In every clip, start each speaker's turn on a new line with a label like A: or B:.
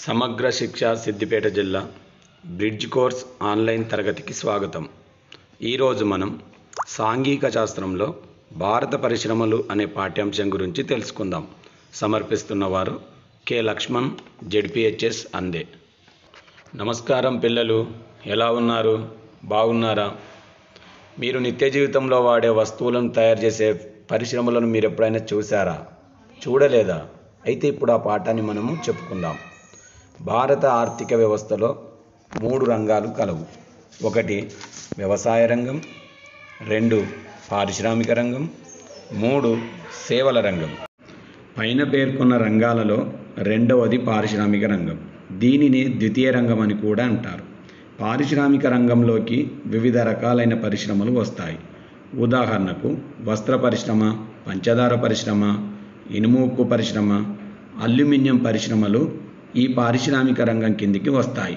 A: సమగ్ర శిక్ష సిద్దిపేట జిల్లా బ్రిడ్జ్ కోర్స్ ఆన్లైన్ తరగతికి స్వాగతం ఈరోజు మనం సాంఘిక శాస్త్రంలో భారత పరిశ్రమలు అనే పాఠ్యాంశం గురించి తెలుసుకుందాం సమర్పిస్తున్నవారు కె లక్ష్మణ్ జెడ్పిహెచ్ఎస్ అందే నమస్కారం పిల్లలు ఎలా ఉన్నారు బాగున్నారా మీరు నిత్య జీవితంలో వాడే వస్తువులను తయారు చేసే పరిశ్రమలను మీరు ఎప్పుడైనా చూసారా చూడలేదా అయితే ఇప్పుడు ఆ పాఠాన్ని మనము చెప్పుకుందాం భారత ఆర్థిక వ్యవస్థలో మూడు రంగాలు కలవు ఒకటి వ్యవసాయ రంగం రెండు పారిశ్రామిక రంగం మూడు సేవల రంగం పైన పేర్కొన్న రంగాలలో రెండవది పారిశ్రామిక రంగం దీనిని ద్వితీయ రంగం అని కూడా అంటారు పారిశ్రామిక రంగంలోకి వివిధ రకాలైన పరిశ్రమలు వస్తాయి ఉదాహరణకు వస్త్ర పరిశ్రమ పంచదార పరిశ్రమ ఇనుము ఉక్కు పరిశ్రమ అల్యూమినియం పరిశ్రమలు ఈ పారిశ్రామిక రంగం కిందికి వస్తాయి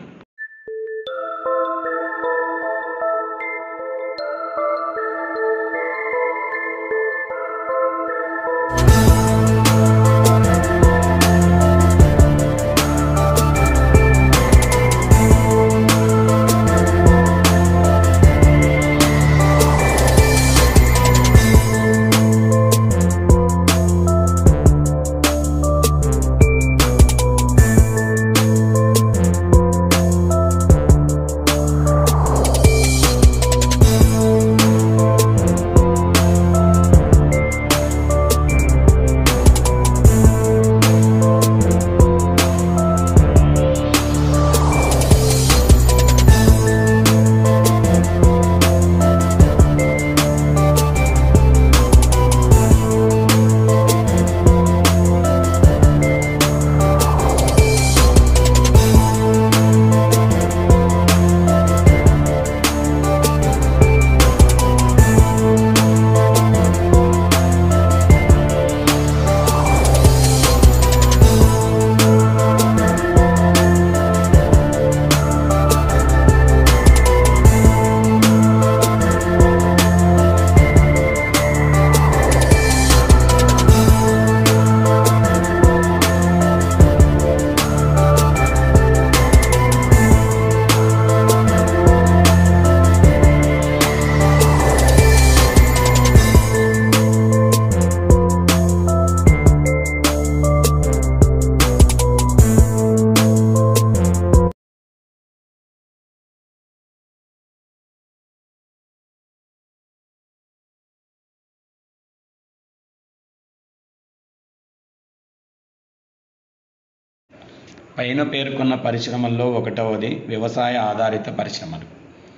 A: పైన పేర్కొన్న పరిశ్రమల్లో ఒకటవది వ్యవసాయ ఆధారిత పరిశ్రమలు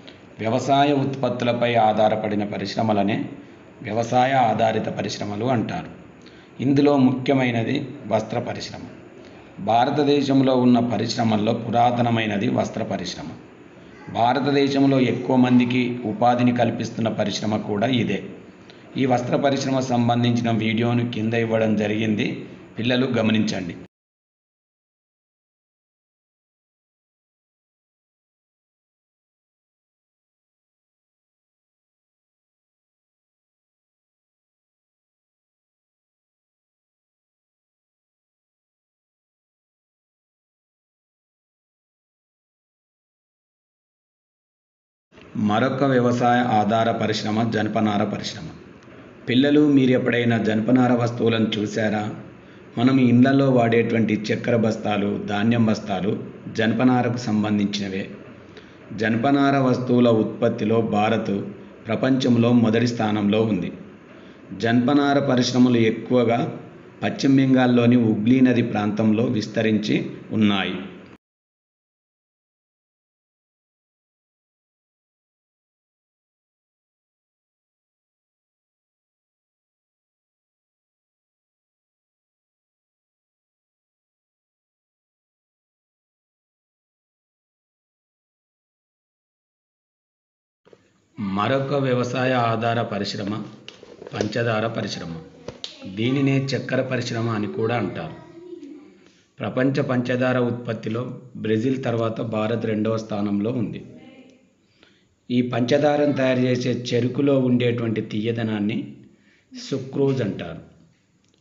A: వ్యవసాయ ఉత్పత్తులపై ఆధారపడిన పరిశ్రమలనే వ్యవసాయ ఆధారిత పరిశ్రమలు అంటారు ఇందులో ముఖ్యమైనది వస్త్ర పరిశ్రమ భారతదేశంలో ఉన్న పరిశ్రమల్లో పురాతనమైనది వస్త్ర పరిశ్రమ భారతదేశంలో ఎక్కువ మందికి ఉపాధిని కల్పిస్తున్న పరిశ్రమ కూడా ఇదే ఈ వస్త్ర పరిశ్రమ సంబంధించిన వీడియోను కింద ఇవ్వడం జరిగింది పిల్లలు గమనించండి మరొక వ్యవసాయ ఆధార పరిశ్రమ జనపనార పరిశ్రమ పిల్లలు మీరు ఎప్పుడైనా జనపనార వస్తువులను చూసారా మనం ఇళ్లలో వాడేటువంటి చక్కెర బస్తాలు ధాన్యం బస్తాలు జనపనారకు సంబంధించినవే జనపనార వస్తువుల ఉత్పత్తిలో భారత్ ప్రపంచంలో మొదటి స్థానంలో ఉంది జనపనార పరిశ్రమలు ఎక్కువగా పశ్చిమ బెంగాల్లోని హుగ్లీ నది ప్రాంతంలో విస్తరించి ఉన్నాయి మరొక వ్యవసాయ ఆధార పరిశ్రమ పంచదార పరిశ్రమ దీనినే చక్కెర పరిశ్రమ అని కూడా అంటారు ప్రపంచ పంచదార ఉత్పత్తిలో బ్రెజిల్ తర్వాత భారత్ రెండవ స్థానంలో ఉంది ఈ పంచదారను తయారు చేసే చెరుకులో ఉండేటువంటి తీయదనాన్ని సుక్రోజ్ అంటారు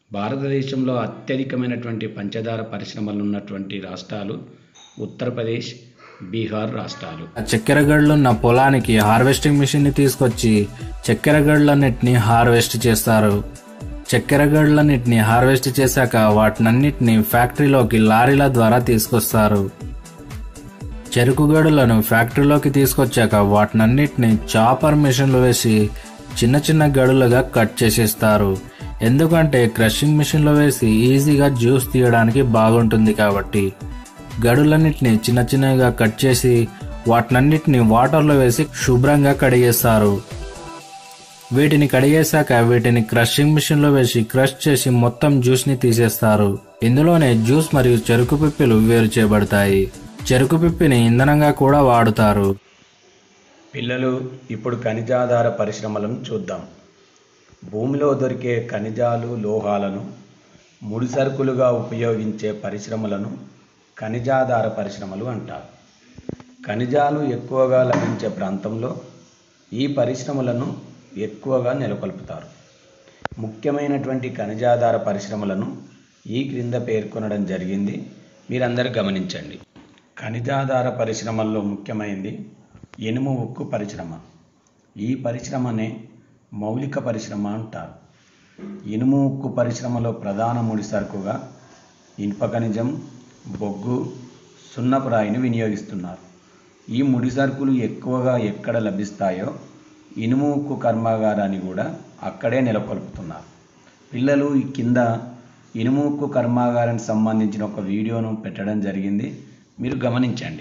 A: భారతదేశంలో అత్యధికమైనటువంటి పంచదార పరిశ్రమలు ఉన్నటువంటి రాష్ట్రాలు ఉత్తరప్రదేశ్ బీహార్ రాష్ట్రాలు
B: చక్కెర గడులున్న పొలానికి హార్వెస్టింగ్ మిషన్ ని తీసుకొచ్చి చక్కెర గడులన్నిటిని హార్వెస్ట్ చేస్తారు చక్కెర గడులన్నిటిని హార్వెస్ట్ చేశాక వాటినన్నిటిని ఫ్యాక్టరీలోకి లారీల ద్వారా తీసుకొస్తారు చెరుకు గడులను ఫ్యాక్టరీలోకి తీసుకొచ్చాక వాటినన్నిటిని చాపర్ మిషన్లు వేసి చిన్న చిన్న గడులుగా కట్ చేసేస్తారు ఎందుకంటే క్రషింగ్ మిషన్లో వేసి ఈజీగా జ్యూస్ తీయడానికి బాగుంటుంది కాబట్టి గడులన్నిటిని చిన్న చిన్నగా కట్ చేసి వాటినన్నిటిని వాటర్లో వేసి శుభ్రంగా కడిగేస్తారు వీటిని కడిగేశాక వీటిని క్రషింగ్ మిషన్లో వేసి క్రష్ చేసి మొత్తం జ్యూస్ని తీసేస్తారు ఇందులోనే జ్యూస్ మరియు చెరుకు పిప్పిలు వేరు చేయబడతాయి చెరుకు పిప్పిని ఇంధనంగా కూడా వాడుతారు
A: పిల్లలు ఇప్పుడు ఖనిజాధార పరిశ్రమలను చూద్దాం భూమిలో దొరికే ఖనిజాలు లోహాలను ముడి సరుకులుగా ఉపయోగించే పరిశ్రమలను ఖనిజాధార పరిశ్రమలు అంటారు ఖనిజాలు ఎక్కువగా లభించే ప్రాంతంలో ఈ పరిశ్రమలను ఎక్కువగా నెలకొల్పుతారు ముఖ్యమైనటువంటి ఖనిజాధార పరిశ్రమలను ఈ క్రింద పేర్కొనడం జరిగింది మీరందరూ గమనించండి ఖనిజాధార పరిశ్రమల్లో ముఖ్యమైనది ఇనుము ఉక్కు పరిశ్రమ ఈ పరిశ్రమనే మౌలిక పరిశ్రమ అంటారు ఇనుము ఉక్కు పరిశ్రమలో ప్రధాన ముడి సరుకుగా ఇనుప ఖనిజం బొగ్గు సున్నపు రాయిని వినియోగిస్తున్నారు ఈ ముడి సరుకులు ఎక్కువగా ఎక్కడ లభిస్తాయో ఇనుము ఉక్కు కర్మాగారాన్ని కూడా అక్కడే నెలకొల్పుతున్నారు పిల్లలు ఈ కింద ఇనుము ఉక్కు కర్మాగారానికి సంబంధించిన ఒక వీడియోను పెట్టడం జరిగింది మీరు గమనించండి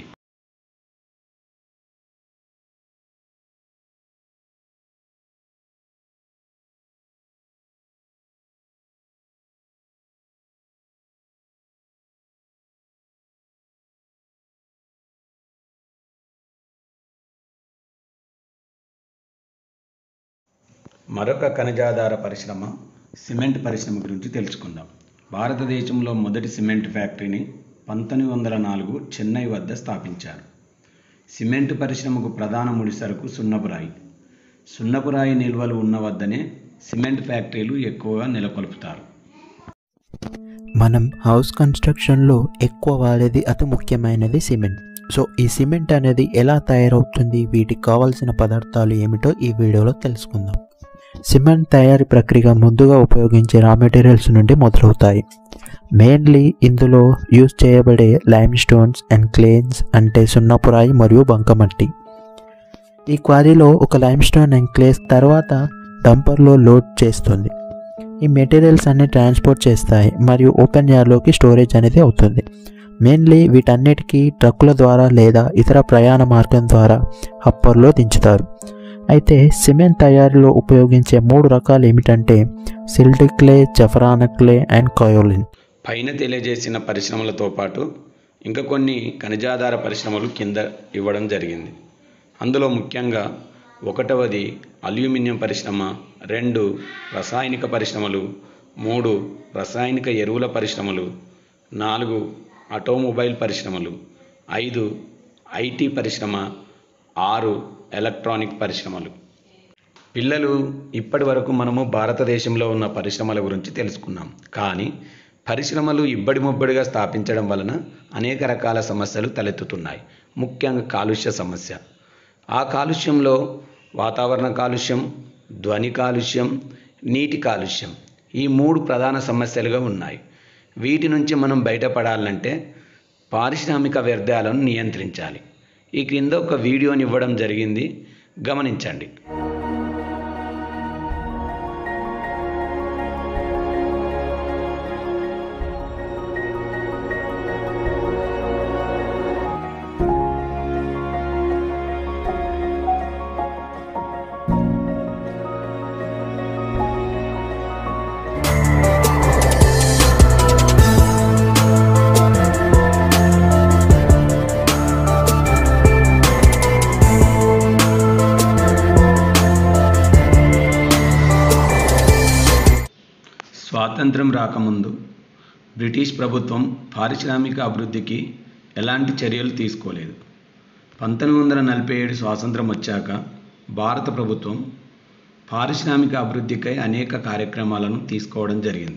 A: మరొక ఖనిజాధార పరిశ్రమ సిమెంట్ పరిశ్రమ గురించి తెలుసుకుందాం భారతదేశంలో మొదటి సిమెంట్ ఫ్యాక్టరీని పంతొమ్మిది వందల నాలుగు చెన్నై వద్ద స్థాపించారు సిమెంట్ పరిశ్రమకు ప్రధాన ముడి సరుకు సున్నపురాయి సున్నపురాయి నిల్వలు ఉన్న వద్దనే సిమెంట్ ఫ్యాక్టరీలు ఎక్కువగా నెలకొల్పుతారు
C: మనం హౌస్ కన్స్ట్రక్షన్లో ఎక్కువ వాడేది అతి ముఖ్యమైనది సిమెంట్ సో ఈ సిమెంట్ అనేది ఎలా తయారవుతుంది వీటికి కావాల్సిన పదార్థాలు ఏమిటో ఈ వీడియోలో తెలుసుకుందాం సిమెంట్ తయారీ ప్రక్రియ ముందుగా ఉపయోగించే రా మెటీరియల్స్ నుండి మొదలవుతాయి మెయిన్లీ ఇందులో యూజ్ చేయబడే లైమ్ స్టోన్స్ అండ్ క్లేన్స్ అంటే సున్నపురాయి మరియు బంకమట్టి ఈ క్వారీలో ఒక లైమ్ స్టోన్ అండ్ క్లేస్ తర్వాత డంపర్లో లోడ్ చేస్తుంది ఈ మెటీరియల్స్ అన్ని ట్రాన్స్పోర్ట్ చేస్తాయి మరియు ఓపెన్ యార్డ్లోకి స్టోరేజ్ అనేది అవుతుంది మెయిన్లీ వీటన్నిటికీ ట్రక్కుల ద్వారా లేదా ఇతర ప్రయాణ మార్గం ద్వారా హప్పర్లో దించుతారు అయితే సిమెంట్ తయారీలో ఉపయోగించే మూడు రకాలు ఏమిటంటే సిల్ట్ క్లే జఫరాన క్లే అండ్ కయోలిన్
A: పైన తెలియజేసిన పరిశ్రమలతో పాటు ఇంకా కొన్ని ఖనిజాధార పరిశ్రమలు కింద ఇవ్వడం జరిగింది అందులో ముఖ్యంగా ఒకటవది అల్యూమినియం పరిశ్రమ రెండు రసాయనిక పరిశ్రమలు మూడు రసాయనిక ఎరువుల పరిశ్రమలు నాలుగు ఆటోమొబైల్ పరిశ్రమలు ఐదు ఐటీ పరిశ్రమ ఆరు ఎలక్ట్రానిక్ పరిశ్రమలు పిల్లలు ఇప్పటి వరకు మనము భారతదేశంలో ఉన్న పరిశ్రమల గురించి తెలుసుకున్నాం కానీ పరిశ్రమలు ఇబ్బడి ముబ్బడిగా స్థాపించడం వలన అనేక రకాల సమస్యలు తలెత్తుతున్నాయి ముఖ్యంగా కాలుష్య సమస్య ఆ కాలుష్యంలో వాతావరణ కాలుష్యం ధ్వని కాలుష్యం నీటి కాలుష్యం ఈ మూడు ప్రధాన సమస్యలుగా ఉన్నాయి వీటి నుంచి మనం బయటపడాలంటే పారిశ్రామిక వ్యర్థాలను నియంత్రించాలి ఈ క్రింద ఒక వీడియోని ఇవ్వడం జరిగింది గమనించండి స్వాతంత్రం రాకముందు బ్రిటిష్ ప్రభుత్వం పారిశ్రామిక అభివృద్ధికి ఎలాంటి చర్యలు తీసుకోలేదు పంతొమ్మిది వందల నలభై ఏడు స్వాతంత్రం వచ్చాక భారత ప్రభుత్వం పారిశ్రామిక అభివృద్ధికై అనేక కార్యక్రమాలను తీసుకోవడం జరిగింది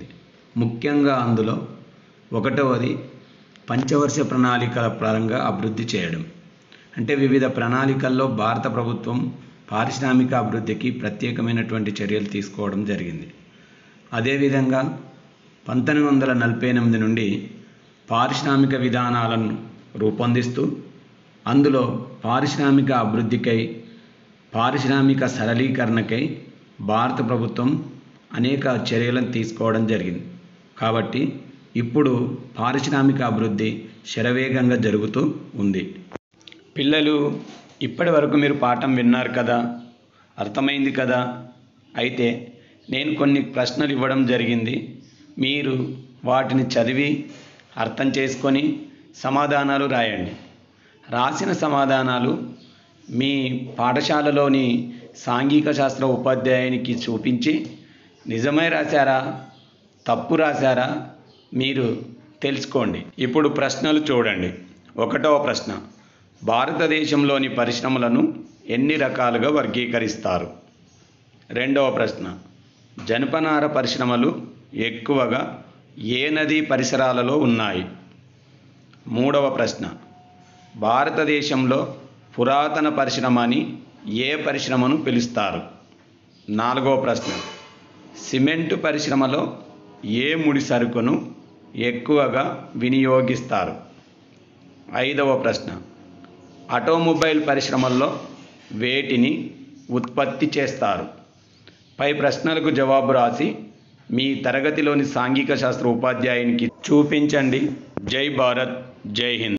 A: ముఖ్యంగా అందులో ఒకటవది పంచవర్ష ప్రణాళికల పరంగా అభివృద్ధి చేయడం అంటే వివిధ ప్రణాళికల్లో భారత ప్రభుత్వం పారిశ్రామిక అభివృద్ధికి ప్రత్యేకమైనటువంటి చర్యలు తీసుకోవడం జరిగింది అదేవిధంగా పంతొమ్మిది వందల నలభై ఎనిమిది నుండి పారిశ్రామిక విధానాలను రూపొందిస్తూ అందులో పారిశ్రామిక అభివృద్ధికై పారిశ్రామిక సరళీకరణకై భారత ప్రభుత్వం అనేక చర్యలను తీసుకోవడం జరిగింది కాబట్టి ఇప్పుడు పారిశ్రామిక అభివృద్ధి శరవేగంగా జరుగుతూ ఉంది పిల్లలు ఇప్పటి వరకు మీరు పాఠం విన్నారు కదా అర్థమైంది కదా అయితే నేను కొన్ని ప్రశ్నలు ఇవ్వడం జరిగింది మీరు వాటిని చదివి అర్థం చేసుకొని సమాధానాలు రాయండి రాసిన సమాధానాలు మీ పాఠశాలలోని సాంఘిక శాస్త్ర ఉపాధ్యాయునికి చూపించి నిజమే రాశారా తప్పు రాశారా మీరు తెలుసుకోండి ఇప్పుడు ప్రశ్నలు చూడండి ఒకటవ ప్రశ్న భారతదేశంలోని పరిశ్రమలను ఎన్ని రకాలుగా వర్గీకరిస్తారు రెండవ ప్రశ్న జనపనార పరిశ్రమలు ఎక్కువగా ఏ నదీ పరిసరాలలో ఉన్నాయి మూడవ ప్రశ్న భారతదేశంలో పురాతన పరిశ్రమ అని ఏ పరిశ్రమను పిలుస్తారు నాలుగవ ప్రశ్న సిమెంటు పరిశ్రమలో ఏ ముడి సరుకును ఎక్కువగా వినియోగిస్తారు ఐదవ ప్రశ్న ఆటోమొబైల్ పరిశ్రమల్లో వేటిని ఉత్పత్తి చేస్తారు పై ప్రశ్నలకు జవాబు రాసి మీ తరగతిలోని సాంఘిక శాస్త్ర ఉపాధ్యాయునికి చూపించండి జై భారత్ జై హింద్